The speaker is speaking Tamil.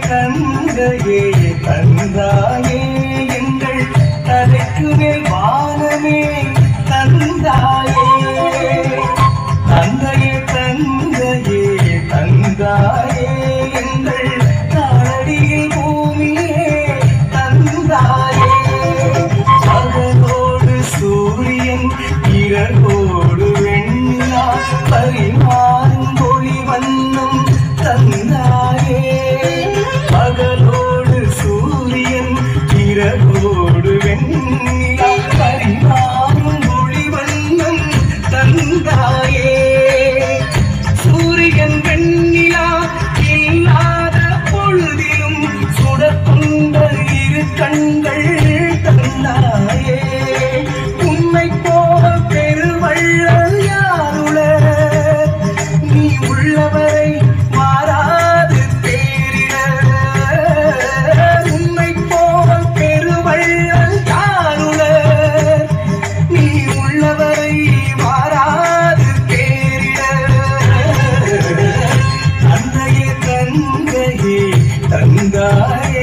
தந்தையே தந்தாயே எங்கள் தலைக்கு மேல் வானமே தந்தாயே தந்தையே தந்தையே தந்தாயே எங்கள் தாடியில் பூமியே தந்தாயே பகலோடு சூரியன் இரவோடு வெண்ணிலா பரிமாறும் ஒளி வண்ணம் தந்தாயே பகலோடு சூரியன் இரவோடு வெண்ணிலா பரிமாறும் ஒளி வண்ணம் தந்தாயே சூரியன் வெண்ணிலா இல்லாத பொழுதிலும் சுடர்கொண்ட இரு கண்கள் தந்தாயே உன்னை போல பெருவள்ளல் யாருள நீ உள்ளவரை மாறாது தேறிட உன்னை போல பெருவள்ளல் யாருள நீ உள்ளவரை மாறாது தேறிட தந்தையே தந்தையே தந்தாயே